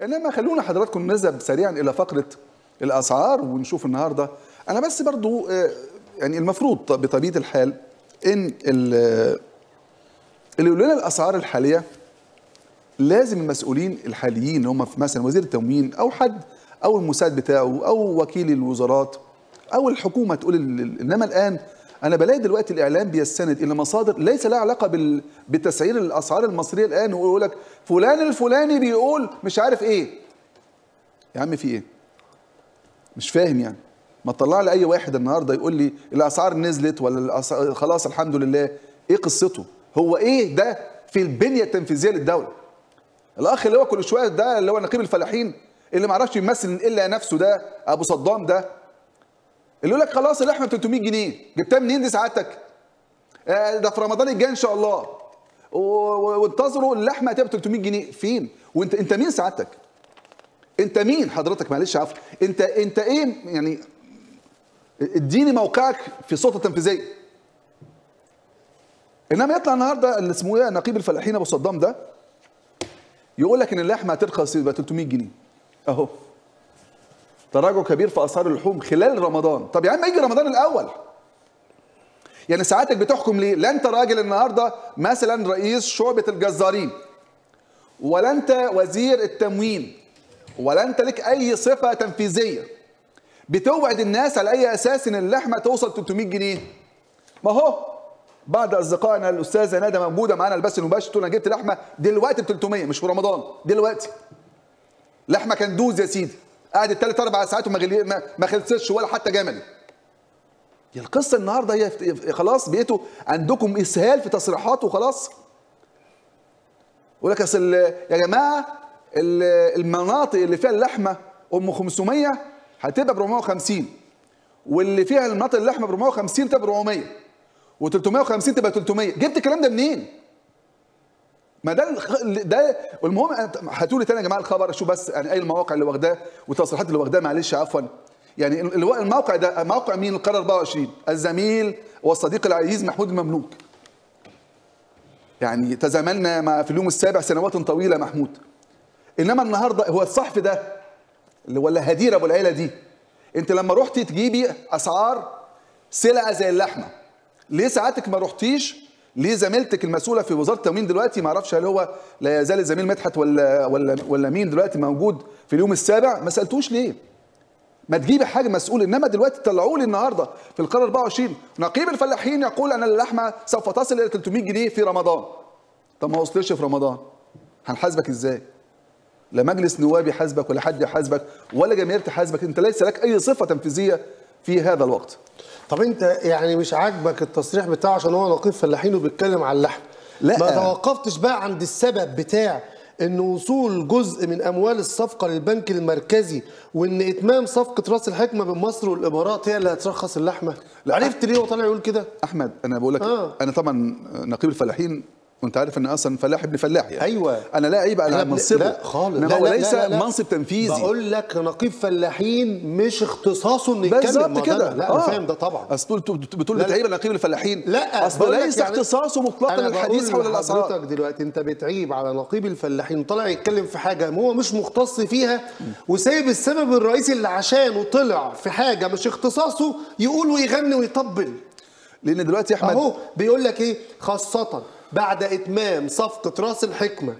انما خلونا حضراتكم نذهب سريعا الى فقره الاسعار ونشوف النهارده انا بس برضو آه، يعني المفروض بطبيعه الحال ان ال- اللي يقول لنا الاسعار الحاليه لازم المسؤولين الحاليين اللي هم في مثلا وزير التموين او حد او المساعد بتاعه او وكيل الوزارات او الحكومه تقول ال- ال- انما الان انا بلاقي دلوقتي الاعلام بيستند الى مصادر ليس لها علاقه بال... بتسعير الاسعار المصريه الان ويقول لك فلان الفلاني بيقول مش عارف ايه يا عم في ايه مش فاهم يعني ما تطلع لي اي واحد النهارده يقول لي الاسعار نزلت ولا الأسعار خلاص الحمد لله ايه قصته هو ايه ده في البنيه التنفيذيه للدوله الاخ اللي هو كل شويه ده اللي هو نقيب الفلاحين اللي ما عرفش يمثل الا نفسه ده ابو صدام ده اللي يقول لك خلاص اللحمه ب 300 جنيه جبتها منين دي سعادتك آه، ده في رمضان الجاي ان شاء الله و- و- وانتظروا اللحمه هتبقى ب 300 جنيه فين وانت انت مين سعادتك انت مين حضرتك معلش عفوا انت انت ايه يعني اديني موقعك في السلطه التنفيذيه انما يطلع النهارده اللي اسمه ايه نقيب الفلاحين ابو صدام ده يقول لك ان اللحمه هترخص يبقى 300 جنيه اهو تراجع كبير في اسعار اللحوم خلال رمضان طب يا عم يجي رمضان الاول يعني ساعاتك بتحكم ليه لا انت راجل النهارده مثلا رئيس شعبه الجزارين ولا انت وزير التموين ولا انت لك اي صفه تنفيذيه بتوعد الناس على اي اساس ان اللحمه توصل 300 جنيه ما هو بعض اصدقائنا الاستاذه ندى موجوده معانا البث المباشر تقول انا جبت لحمه دلوقتي ب 300 مش في رمضان دلوقتي لحمه كندوز يا سيدي قعدت ثلاث اربع ساعات وما غلي- ما- ما خلصتش ولا حتى جمل هي القصه النهارده هي في- خلاص بقيتوا عندكم اسهال في تصريحات وخلاص يقول لك اصل يا جماعه ال- المناطق اللي فيها اللحمه ام 500 هتبقى ب 450 واللي فيها المناطق اللحمه ب 450 تبقى ب 400 و350 تبقى 300 جبت الكلام ده منين؟ ما ده الخ- ده والمهم أنت- هاتوا لي تاني يا جماعه الخبر شوف بس يعني اي المواقع اللي واخداه والتصريحات اللي واخداها معلش عفوا يعني ال- الو- الموقع ده موقع مين القرار 24 الزميل والصديق العزيز محمود المملوك يعني تزاملنا مع في اليوم السابع سنوات طويله محمود انما النهارده هو الصحفي ده اللي ولا هدير ابو العيله دي انت لما رحتي تجيبي اسعار سلعه زي اللحمه ليه ساعتك ما رحتيش ليه زميلتك المسؤوله في وزاره التموين دلوقتي ما اعرفش هل هو لا يزال الزميل مدحت ولا ولا ولا مين دلوقتي موجود في اليوم السابع ما سالتوش ليه ما تجيبي حاجه مسؤول انما دلوقتي طلعوا لي النهارده في القرار 24 نقيب الفلاحين يقول ان اللحمه سوف تصل الى 300 جنيه في رمضان طب ما وصلش في رمضان هنحاسبك ازاي لا مجلس نواب يحاسبك ولا حد يحاسبك ولا جماهير تحاسبك انت ليس لك اي صفه تنفيذيه في هذا الوقت طب انت يعني مش عاجبك التصريح بتاعه عشان هو نقيب فلاحين وبيتكلم على اللحم لا. ما توقفتش بقى عند السبب بتاع ان وصول جزء من اموال الصفقه للبنك المركزي وان اتمام صفقه راس الحكمه بين مصر والامارات هي اللي هترخص اللحمه لا. عرفت ليه هو طالع يقول كده احمد انا بقول لك آه. انا طبعا نقيب الفلاحين وانت عارف ان اصلا فلاح ابن فلاح يعني أيوة. انا لا عيب على لا، منصبه لا خالص انما لا هو لا ليس لا لا. منصب تنفيذي بقول لك نقيب فلاحين مش اختصاصه انه يتكلم ما بالظبط ده كده أنا- لا انا فاهم ده طبعا اصل بتقول بتقول لا، بتعيب نقيب الفلاحين لا اصل بقول لك ليس يعني- اختصاصه مطلقا أنا الحديث بقول حول الاسعار لحضرتك دلوقتي انت بتعيب على نقيب الفلاحين طالع يتكلم في حاجه هو مش مختص فيها وسايب السبب الرئيسي اللي عشانه طلع في حاجه مش اختصاصه يقول ويغني ويطبل لان دلوقتي يا احمد اهو بيقول لك ايه خاصه بعد اتمام صفقه راس الحكمه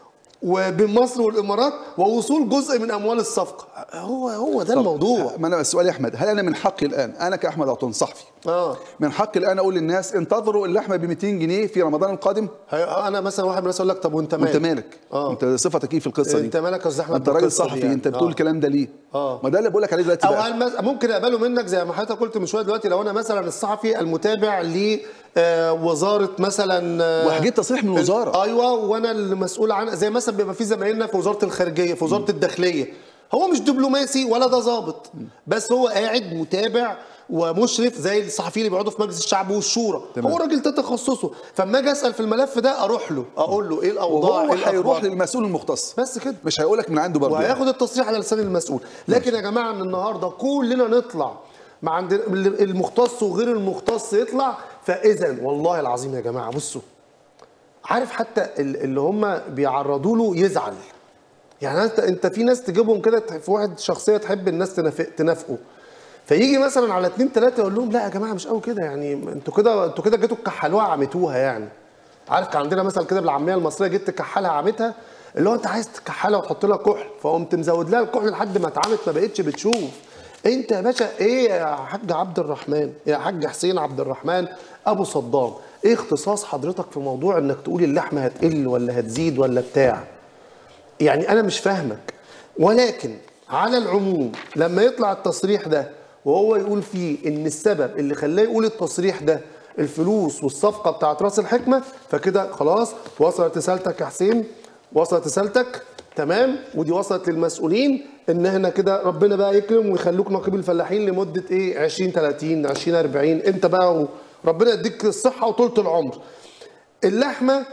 وبين مصر والامارات ووصول جزء من اموال الصفقه هو هو ده الموضوع ما انا السؤال يا احمد هل انا من حقي الان انا كاحمد عطون صحفي اه من حقي الان اقول للناس انتظروا اللحمه ب 200 جنيه في رمضان القادم هي- انا مثلا واحد من الناس يقول لك طب وانت مالك وانت مالك اه انت صفتك ايه في القصه دي انت مالك يا استاذ احمد انت راجل بالقصة دي صحفي يعني؟ انت بتقول آه. الكلام ده ليه آه. ما ده اللي بقول لك عليه دلوقتي او بقى هل مس- ممكن اقبله منك زي ما حضرتك قلت من شويه دلوقتي لو انا مثلا الصحفي المتابع ل آه، وزاره مثلا آه، وحاجات تصريح من الوزاره ايوه وانا اللي مسؤول عن زي مثلا بيبقى في زمايلنا في وزاره الخارجيه في وزاره الداخليه هو مش دبلوماسي ولا ده ظابط بس هو قاعد متابع ومشرف زي الصحفيين اللي بيقعدوا في مجلس الشعب والشورى تمام. هو راجل ده تخصصه فاما اجي اسال في الملف ده اروح له اقول له ايه الاوضاع وهو ايه هيروح الأخبار؟ للمسؤول المختص بس كده مش هيقول لك من عنده برضه وهياخد التصريح على لسان المسؤول لكن يا جماعه ان النهارده كلنا نطلع مع عند المختص وغير المختص يطلع فاذا والله العظيم يا جماعه بصوا عارف حتى ال- اللي هم بيعرضوا له يزعل يعني انت انت في ناس تجيبهم كده تح- في واحد شخصيه تحب الناس تنافق تنافقه فيجي مثلا على اتنين تلاته يقول لهم لا يا جماعه مش قوي كده يعني انتوا كده انتوا كده جيتوا تكحلوها عمتوها يعني عارف كان عندنا مثل كده بالعاميه المصريه جيت تكحلها عمتها اللي هو انت عايز تكحلها وتحط لها كحل فقمت مزود لها الكحل لحد ما اتعمت ما بقتش بتشوف انت يا باشا ايه يا حاج عبد الرحمن يا حاج حسين عبد الرحمن ابو صدام ايه اختصاص حضرتك في موضوع انك تقول اللحمه هتقل ولا هتزيد ولا بتاع يعني انا مش فاهمك ولكن على العموم لما يطلع التصريح ده وهو يقول فيه ان السبب اللي خلاه يقول التصريح ده الفلوس والصفقه بتاعت راس الحكمه فكده خلاص وصلت رسالتك يا حسين وصلت رسالتك تمام ودي وصلت للمسؤولين ان احنا كده ربنا بقى يكرم ويخلوك نقيب الفلاحين لمده ايه 20 30 20 40 انت بقى ربنا يديك الصحه وطولة العمر اللحمه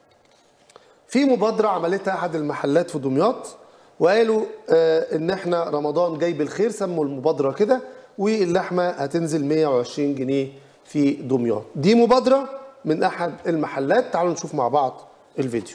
في مبادرة عملتها أحد المحلات في دمياط وقالوا آه إن إحنا رمضان جاي بالخير سموا المبادرة كده واللحمة هتنزل 120 جنيه في دمياط دي مبادرة من أحد المحلات تعالوا نشوف مع بعض الفيديو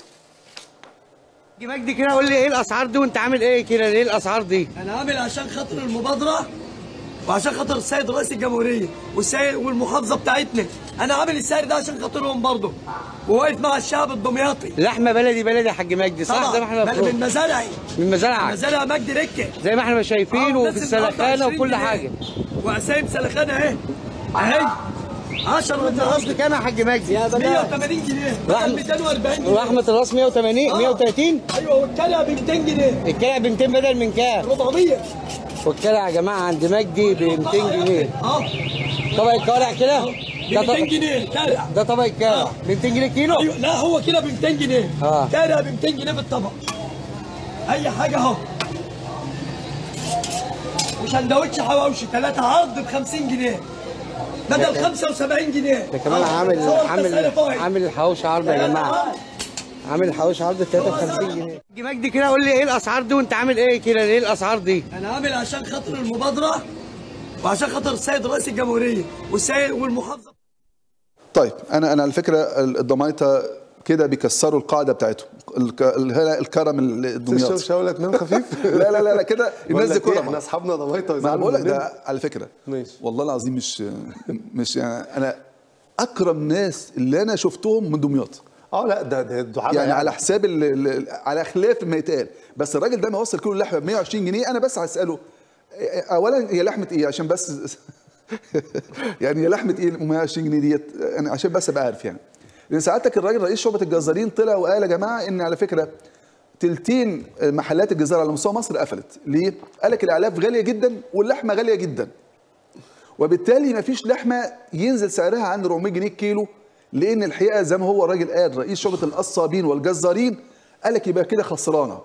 يجي مجدي كده قول لي ايه الاسعار دي وانت عامل ايه كده ايه الاسعار دي انا عامل عشان خاطر المبادره وعشان خاطر السيد رئيس الجمهوريه والسيد والمحافظه بتاعتنا انا عامل السعر ده عشان خاطرهم برضه وواقف مع الشعب الدمياطي لحمه بلدي بلدي يا حاج مجدي صح زي ما احنا بل- المفروض من مزارعي من مزارعك مزارع مجدي ركه زي ما احنا شايفين آه، وفي الناس النهاردة السلخانه 20 وكل جنيه. حاجه وقسايم سلخانه اهي اهي 10 الراس من بكام يا حاج مجدي 180 جنيه رحمة- بدل 240 جنيه رحمه الراس 180 آه. 130 ايوه والكلى ب 200 جنيه الكلى ب 200 بدل من كام 400 والكلى يا جماعه عند مجدي ب 200 جنيه اه طبق الكوارع كده ب ده 200 طبق- جنيه كلى ده طبق الكوارع آه. ب 200 جنيه كيلو ايوه لا هو كده ب 200 جنيه آه. كده ب 200 جنيه في الطبق اي حاجه اهو وسندوتش حواوشي ثلاثة عرض ب 50 جنيه بدل 75 جنيه ده كمان عامل عامل عامل الحواوشي عرض يا جماعه عامل الحواوشي عرض 53 جنيه يجي مجدي كده قول لي ايه الاسعار دي وانت عامل ايه كده ايه الاسعار دي انا عامل عشان خاطر المبادره وعشان خاطر السيد رئيس الجمهوريه والسيد والمحافظه طيب انا انا على فكره الضمايطه كده بيكسروا القاعده بتاعتهم الك- ال- الكرم الدمياطي مش هقول لك نام خفيف لا لا لا لا كده الناس دي بقول لك إيه، كرم احنا اصحابنا ضمايطه ما انا ويزعلوا بقول لك مننا. ده على فكره ماشي. والله العظيم مش مش يعني انا اكرم ناس اللي انا شفتهم من دمياط اه لا ده ده الدعاء يعني على حساب ال- ال- على خلاف ما يتقال بس الراجل ده ما وصل كيلو اللحمه ب 120 جنيه انا بس هساله اولا هي لحمه ايه عشان بس يعني هي لحمه ايه 120 جنيه ديت انا عشان بس ابقى عارف يعني لان ساعتك الراجل رئيس شعبه الجزارين طلع وقال يا جماعه ان على فكره تلتين محلات الجزار على مستوى مصر قفلت ليه؟ قال لك الاعلاف غاليه جدا واللحمه غاليه جدا وبالتالي ما فيش لحمه ينزل سعرها عن 400 جنيه الكيلو لان الحقيقه زي ما هو الراجل قال رئيس شعبه القصابين والجزارين قال لك يبقى كده خسرانه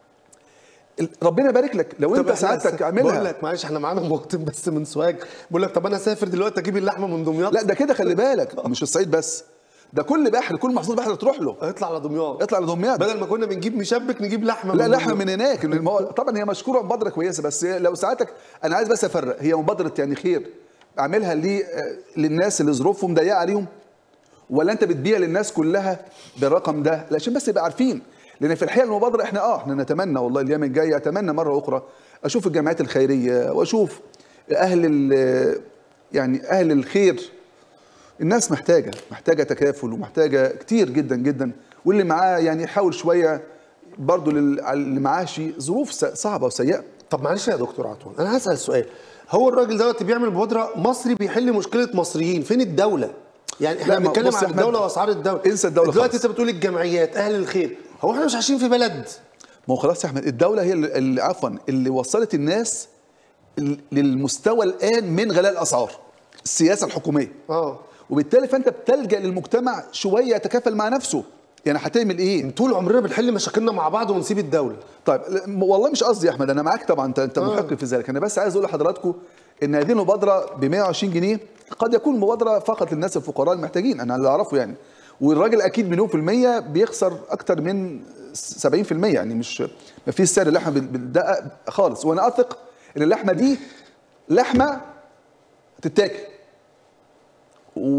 ال- ربنا يبارك لك لو طب انت إحنا سعادتك بقول اعملها لك معلش احنا معانا مواطن بس من سوهاج بقول لك طب انا اسافر دلوقتي اجيب اللحمه من دمياط لا ده كده خلي بالك مش الصعيد بس ده كل بحر كل محصول بحر تروح له اطلع على دمياط اطلع لدمياط بدل ما كنا بنجيب مشبك نجيب لحمه لا من لحمه دمياط. من هناك إن ما هو- طبعا هي مشكوره مبادره كويسه بس لو ساعتك انا عايز بس افرق هي مبادره يعني خير اعملها ليه آه، للناس اللي ظروفهم ضيقه عليهم ولا انت بتبيع للناس كلها بالرقم ده لا عشان بس يبقى عارفين لان في الحقيقه المبادره احنا اه احنا نتمنى والله الايام الجايه اتمنى مره اخرى اشوف الجمعيات الخيريه واشوف اهل ال- يعني اهل الخير الناس محتاجه محتاجه تكافل ومحتاجه كتير جدا جدا واللي معاه يعني يحاول شويه برضه لل- على اللي معاه شيء ظروف س- صعبه وسيئه طب معلش يا دكتور عطوان انا هسال سؤال هو الراجل دلوقتي بيعمل مبادره مصري بيحل مشكله مصريين فين الدوله يعني احنا لا، ما- بنتكلم بص يا عن أحمد، الدوله واسعار الدوله انسى الدولة دلوقتي خالص. انت بتقول الجمعيات اهل الخير هو احنا مش عايشين في بلد ما هو خلاص يا احمد الدوله هي اللي- اللي عفوا اللي وصلت الناس ل- للمستوى الان من غلاء الاسعار السياسه الحكوميه اه وبالتالي فانت بتلجا للمجتمع شويه يتكافل مع نفسه يعني هتعمل ايه طول عمرنا بنحل مشاكلنا مع بعض ونسيب الدوله طيب لا، والله مش قصدي يا احمد انا معاك طبعا انت انت محق في ذلك انا بس عايز اقول لحضراتكم ان هذه المبادره ب 120 جنيه قد يكون مبادره فقط للناس الفقراء المحتاجين انا اللي اعرفه يعني والراجل اكيد مليون في المية بيخسر اكتر من 70% يعني مش ما فيش سعر اللحمه بال- بالدقه خالص وانا اثق ان اللحمه لحمه تتاكل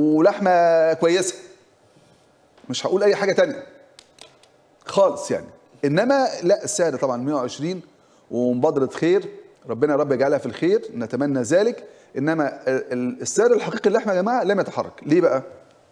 ولحمه كويسه مش هقول اي حاجه تانية خالص يعني انما لا السعر طبعا 120 ومبادره خير ربنا يا رب يجعلها في الخير نتمنى ذلك انما ال- ال- السعر الحقيقي اللحمه يا جماعه لم يتحرك ليه بقى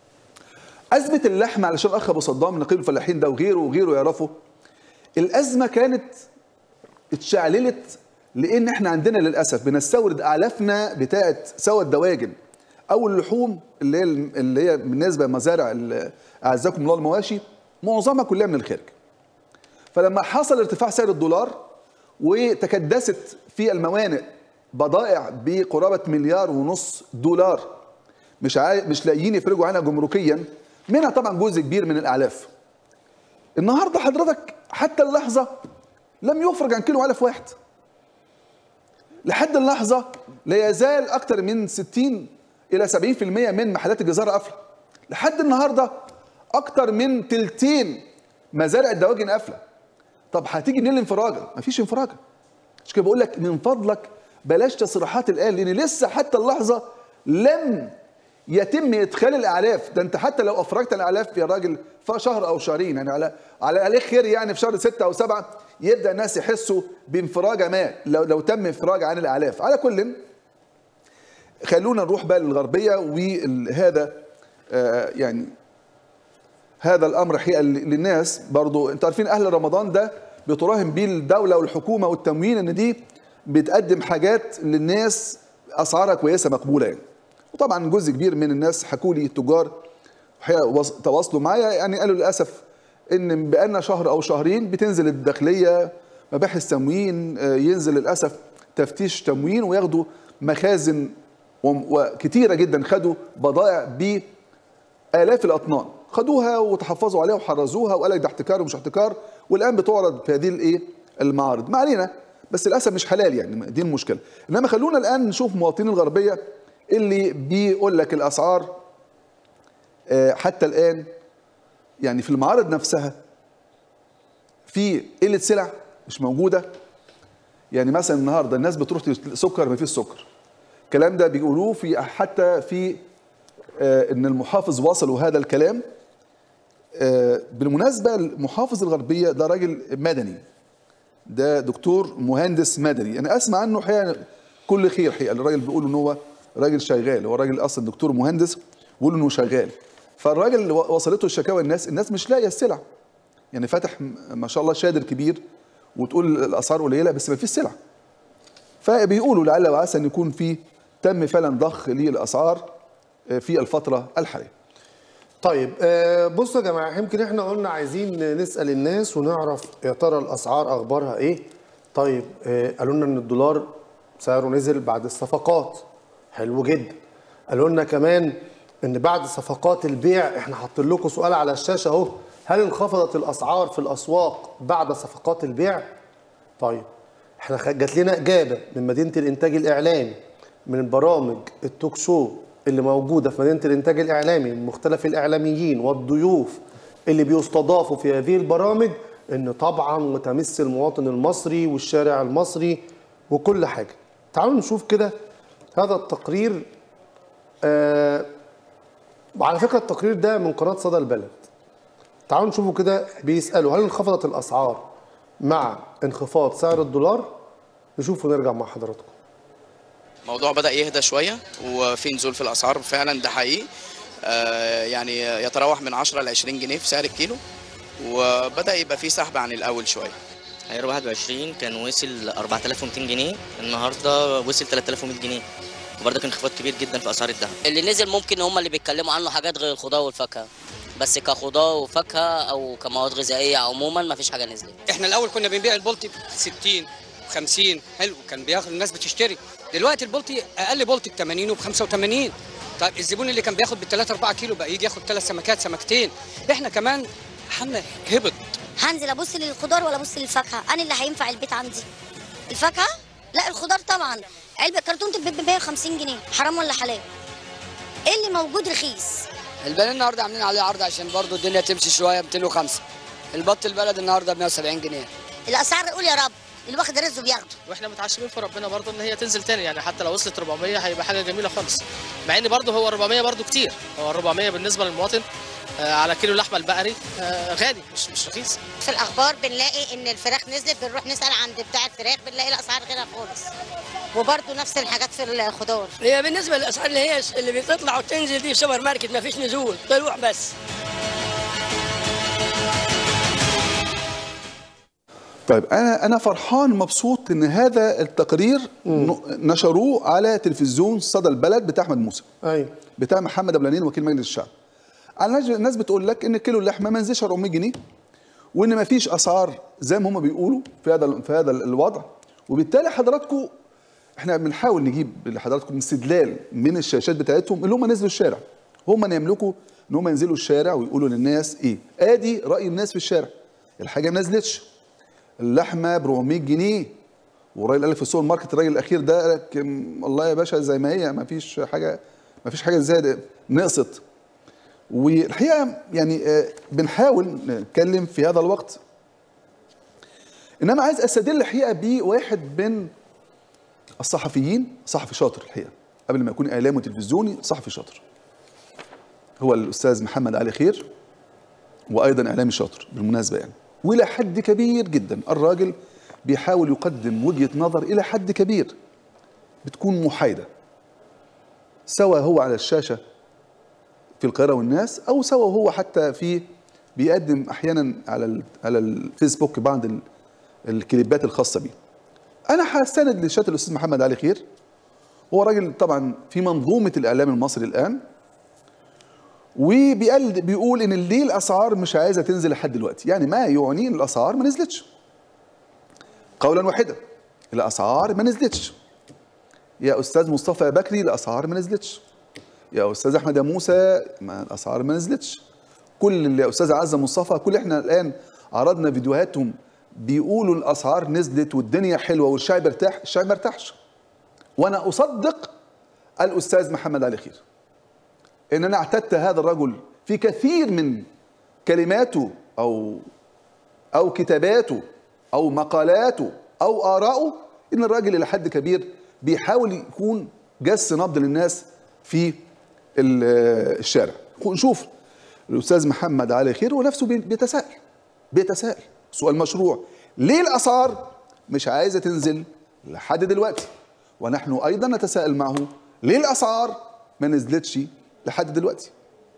ازمه اللحمه علشان الاخ ابو صدام نقيب الفلاحين ده وغيره وغيره يعرفوا الازمه كانت اتشعللت لان احنا عندنا للاسف بنستورد اعلافنا بتاعه سوى الدواجن او اللحوم اللي هي اللي هي بالنسبه لمزارع ال- اعزكم الله المواشي معظمها كلها من الخارج فلما حصل ارتفاع سعر الدولار وتكدست في الموانئ بضائع بقرابه مليار ونص دولار مش عاي... مش لاقيين يفرجوا عنها جمركيا منها طبعا جزء كبير من الاعلاف النهارده حضرتك حتى اللحظه لم يفرج عن كيلو علف واحد لحد اللحظه لا يزال اكثر من 60 الى 70% من محلات الجزاره قافله لحد النهارده اكثر من تلتين مزارع الدواجن قافله طب هتيجي منين الانفراجه مفيش انفراجه مش كده بقول لك من فضلك بلاش تصريحات الان لان لسه حتى اللحظه لم يتم ادخال الاعلاف ده انت حتى لو افرجت الاعلاف يا راجل في شهر او شهرين يعني على على عليه خير يعني في شهر ستة او سبعة يبدا الناس يحسوا بانفراجه ما لو لو تم انفراج عن الاعلاف على كل خلونا نروح بقى للغربيه وهذا آه يعني هذا الامر حقيقه للناس برضو انتوا عارفين اهل رمضان ده بتراهن بيه الدوله والحكومه والتموين ان دي بتقدم حاجات للناس اسعارها كويسه مقبوله يعني وطبعا جزء كبير من الناس حكوا لي التجار الحقيقه وص- تواصلوا معايا يعني قالوا للاسف ان بقالنا شهر او شهرين بتنزل الداخليه مباحث تموين آه، ينزل للاسف تفتيش تموين وياخدوا مخازن وم- وكتيره جدا خدوا بضائع ب آلاف الأطنان خدوها وتحفظوا عليها وحرزوها وقال لك ده احتكار ومش احتكار والآن بتعرض في هذه الإيه المعارض ما علينا بس للأسف مش حلال يعني دي المشكلة إنما خلونا الآن نشوف مواطنين الغربية اللي بيقول لك الأسعار آه، حتى الآن يعني في المعارض نفسها في قلة سلع مش موجودة يعني مثلا النهارده الناس بتروح تشتري سكر ما فيش سكر الكلام ده بيقولوه في حتى في آه، ان المحافظ وصلوا هذا الكلام آه، بالمناسبه المحافظ الغربيه ده راجل مدني ده دكتور مهندس مدني انا اسمع عنه حقيقه كل خير حقيقه الراجل بيقول ان هو راجل شغال هو راجل اصلا دكتور مهندس بيقول انه شغال فالراجل اللي وصلته الشكاوى الناس الناس مش لاقيه السلع يعني فاتح م- ما شاء الله شادر كبير وتقول الاسعار قليله بس ما فيش سلع فبيقولوا لعل وعسى ان يكون في تم فعلا ضخ للاسعار في الفتره الحاليه طيب آه، بصوا يا جماعه يمكن احنا قلنا عايزين نسال الناس ونعرف يا ترى الاسعار اخبارها ايه طيب آه، قالوا لنا ان الدولار سعره نزل بعد الصفقات حلو جدا قالوا لنا كمان ان بعد صفقات البيع احنا حاطين لكم سؤال على الشاشه اهو هل انخفضت الاسعار في الاسواق بعد صفقات البيع طيب احنا خ- جات لنا اجابه من مدينه الانتاج الاعلامي من البرامج التوك شو اللي موجوده في مدينه الانتاج الاعلامي من مختلف الاعلاميين والضيوف اللي بيستضافوا في هذه البرامج ان طبعا متمس المواطن المصري والشارع المصري وكل حاجه تعالوا نشوف كده هذا التقرير آه وعلى فكره التقرير ده من قناه صدى البلد تعالوا نشوفوا كده بيسالوا هل انخفضت الاسعار مع انخفاض سعر الدولار نشوف ونرجع مع حضراتكم الموضوع بدأ يهدى شوية وفي نزول في الأسعار فعلا ده حقيقي آه، يعني يتراوح من 10 ل 20 جنيه في سعر الكيلو وبدأ يبقى في سحب عن الأول شوية عيار 21 كان وصل 4200 جنيه النهارده وصل 3100 جنيه وبرضه كان انخفاض كبير جدا في اسعار الذهب اللي نزل ممكن هم اللي بيتكلموا عنه حاجات غير الخضار والفاكهه بس كخضار وفاكهه او كمواد غذائيه عموما ما فيش حاجه نزلت احنا الاول كنا بنبيع البولتي ب 60 50 حلو كان بياخد الناس بتشتري دلوقتي البولتي اقل بولتي ب 80 وب 85 طيب الزبون اللي كان بياخد بال 3 4 كيلو بقى يجي ياخد ثلاث سمكات سمكتين احنا كمان حالنا هبط هنزل ابص للخضار ولا ابص للفاكهه انا اللي هينفع البيت عندي الفاكهه لا الخضار طبعا علبه كرتونه البيض ب 150 جنيه حرام ولا حلال ايه اللي موجود رخيص البنان النهارده عاملين عليه عرض عشان برضو الدنيا تمشي شويه 205 البط البلد النهارده ب 170 جنيه الاسعار قول يا رب اللي واخد رزقه بياخده واحنا متعشمين في ربنا برضه ان هي تنزل تاني يعني حتى لو وصلت 400 هيبقى حاجه جميله خالص مع ان برضه هو 400 برضه كتير هو 400 بالنسبه للمواطن آه، على كيلو اللحمه البقري آه، غالي مش مش رخيص في الاخبار بنلاقي ان الفراخ نزلت بنروح نسال عند بتاع الفراخ بنلاقي الاسعار غيرها خالص وبرده نفس الحاجات في الخضار هي بالنسبه للاسعار اللي هي اللي بتطلع وتنزل دي في سوبر ماركت ما فيش نزول طلوع بس طيب انا انا فرحان مبسوط ان هذا التقرير ن- نشروه على تلفزيون صدى البلد بتاع احمد موسى ايوه بتاع محمد ابو العنين وكيل مجلس الشعب على الناس- الناس بتقول لك ان كيلو اللحمه ما نزلش 400 جنيه وان ما فيش اسعار زي ما هم بيقولوا في هذا في هذا الوضع وبالتالي حضراتكم احنا بنحاول نجيب لحضراتكم استدلال من الشاشات بتاعتهم اللي هم نزلوا الشارع هم اللي يملكوا ان هم ينزلوا الشارع ويقولوا للناس ايه ادي راي الناس في الشارع الحاجه ما نزلتش اللحمه ب 400 جنيه والراجل قال لك في السوبر ماركت الراجل الاخير ده قال لك م- والله يا باشا زي ما هي ما فيش حاجه ما فيش حاجه زياده نقصت والحقيقه يعني آه، بنحاول نتكلم في هذا الوقت انما عايز استدل الحقيقه بواحد من الصحفيين صحفي شاطر الحقيقه قبل ما يكون اعلامي وتلفزيوني صحفي شاطر هو الاستاذ محمد علي خير وايضا اعلامي شاطر بالمناسبه يعني والى حد كبير جدا الراجل بيحاول يقدم وجهه نظر الى حد كبير بتكون محايده سواء هو على الشاشه في القاهره والناس او سواء هو حتى في بيقدم احيانا على ال- على الفيسبوك بعض ال- الكليبات الخاصه بيه انا هستند لشات الاستاذ محمد علي خير هو راجل طبعا في منظومه الاعلام المصري الان وبيقل بيقول ان ليه الاسعار مش عايزه تنزل لحد دلوقتي يعني ما يعني ان الاسعار ما نزلتش قولا واحدا الاسعار ما نزلتش يا استاذ مصطفى بكري الاسعار ما نزلتش يا استاذ احمد يا موسى ما الاسعار ما نزلتش كل اللي يا استاذ عزه مصطفى كل احنا الان عرضنا فيديوهاتهم بيقولوا الاسعار نزلت والدنيا حلوه والشعب ارتاح الشعب ما ارتاحش وانا اصدق الاستاذ محمد علي خير ان انا اعتدت هذا الرجل في كثير من كلماته او او كتاباته او مقالاته او ارائه ان الراجل الى حد كبير بيحاول يكون جس نبض للناس في ال- الشارع نشوف الاستاذ محمد علي خير هو نفسه بي- بيتساءل بيتساءل سؤال مشروع ليه الاسعار مش عايزه تنزل لحد دلوقتي ونحن ايضا نتساءل معه ليه الاسعار ما نزلتش لحد دلوقتي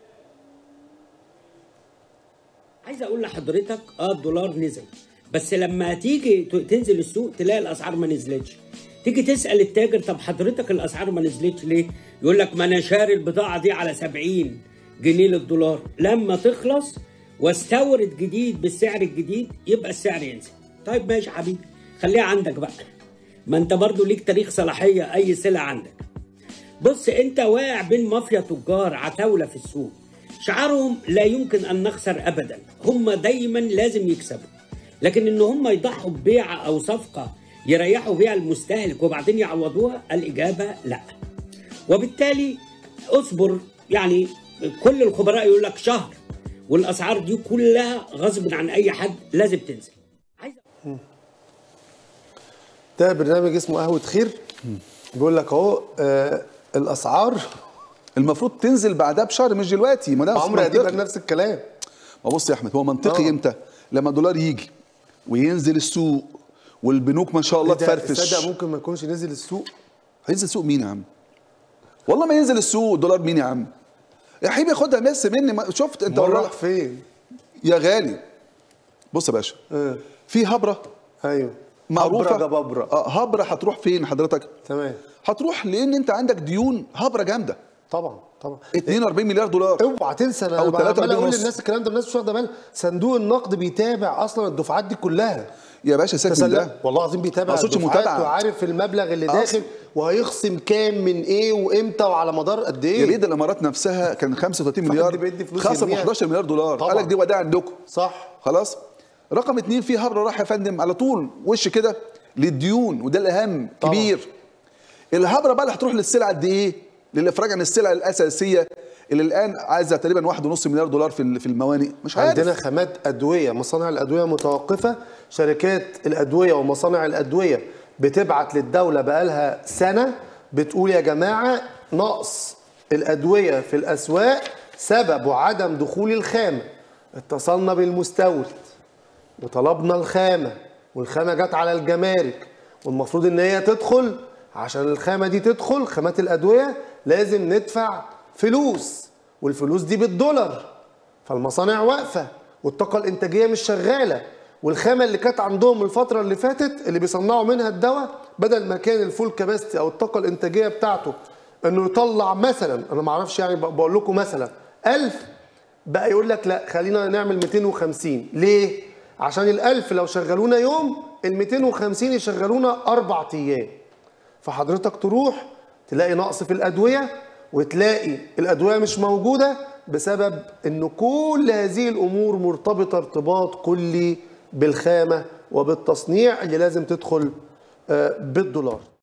عايز اقول لحضرتك اه الدولار نزل بس لما تيجي ت- تنزل السوق تلاقي الاسعار ما نزلتش تيجي تسال التاجر طب حضرتك الاسعار ما نزلتش ليه يقول لك ما انا شاري البضاعه دي على 70 جنيه للدولار لما تخلص واستورد جديد بالسعر الجديد يبقى السعر ينزل طيب ماشي يا حبيبي خليها عندك بقى ما انت برضو ليك تاريخ صلاحيه اي سلعه عندك بص انت واقع بين مافيا تجار عتاوله في السوق شعارهم لا يمكن ان نخسر ابدا هم دايما لازم يكسبوا لكن ان هم يضحوا ببيعه او صفقه يريحوا بيها المستهلك وبعدين يعوضوها الاجابه لا وبالتالي اصبر يعني كل الخبراء يقول لك شهر والاسعار دي كلها غصب عن اي حد لازم تنزل ده برنامج اسمه قهوة خير بيقول لك اهو آه الاسعار المفروض تنزل بعدها بشهر مش دلوقتي ما ده عمرو اديب منطقي. قال نفس الكلام ما بص يا احمد هو منطقي آه. امتى لما الدولار يجي وينزل السوق والبنوك ما شاء الله ده تفرفش تصدق ممكن ما يكونش نزل السوق هينزل السوق مين يا عم والله ما ينزل السوق دولار مين يا عم يا حبيبي خدها بس مني ما شفت انت أمال والله راح فين يا غالي بص يا باشا اه في هبره ايوه معروفه هبرة جبابرة. اه هبره هتروح فين حضرتك تمام هتروح لان انت عندك ديون هبره جامده طبعا طبعا 42 مليار دولار اوعى تنسى انا أو أو 43 عمال اقول ونص. للناس الكلام ده الناس مش واخده بالها صندوق النقد بيتابع اصلا الدفعات دي كلها يا باشا سيبك من تسلم ده والله العظيم بيتابع ما اقصدش الدفعات متابعة. وعارف المبلغ اللي أقصد- داخل وهيخصم كام من ايه وامتى وعلى مدار قد يا ايه ريت الامارات نفسها كان 35 حد مليار بيدي فلوس خصم يرميها. 11 مليار دولار طبعاً. قال لك دي وداع عندكم صح خلاص رقم اتنين في هبره راح يا فندم على طول وش كده للديون وده الاهم طبعاً. كبير الهبره بقى اللي هتروح للسلع قد ايه؟ للافراج عن السلع الاساسيه اللي الان عايزه تقريبا 1.5 مليار دولار في ال- في الموانئ مش عارف عندنا خامات ادويه مصانع الادويه متوقفه شركات الادويه ومصانع الادويه بتبعت للدوله بقالها سنه بتقول يا جماعه نقص الادويه في الاسواق سببه عدم دخول الخامة اتصلنا بالمستورد وطلبنا الخامة والخامة جت على الجمارك والمفروض ان هي تدخل عشان الخامة دي تدخل خامات الأدوية لازم ندفع فلوس والفلوس دي بالدولار فالمصانع واقفة والطاقة الإنتاجية مش شغالة والخامة اللي كانت عندهم الفترة اللي فاتت اللي بيصنعوا منها الدواء بدل ما كان الفول كاباستي أو الطاقة الإنتاجية بتاعته إنه يطلع مثلا أنا ما أعرفش يعني بقول لكم مثلا 1000 بقى يقول لك لا خلينا نعمل 250 ليه؟ عشان الألف لو شغلونا يوم ال 250 يشغلونا أربع أيام فحضرتك تروح تلاقي نقص في الأدوية وتلاقي الأدوية مش موجودة بسبب إن كل هذه الأمور مرتبطة ارتباط كلي بالخامة وبالتصنيع اللي لازم تدخل آه، بالدولار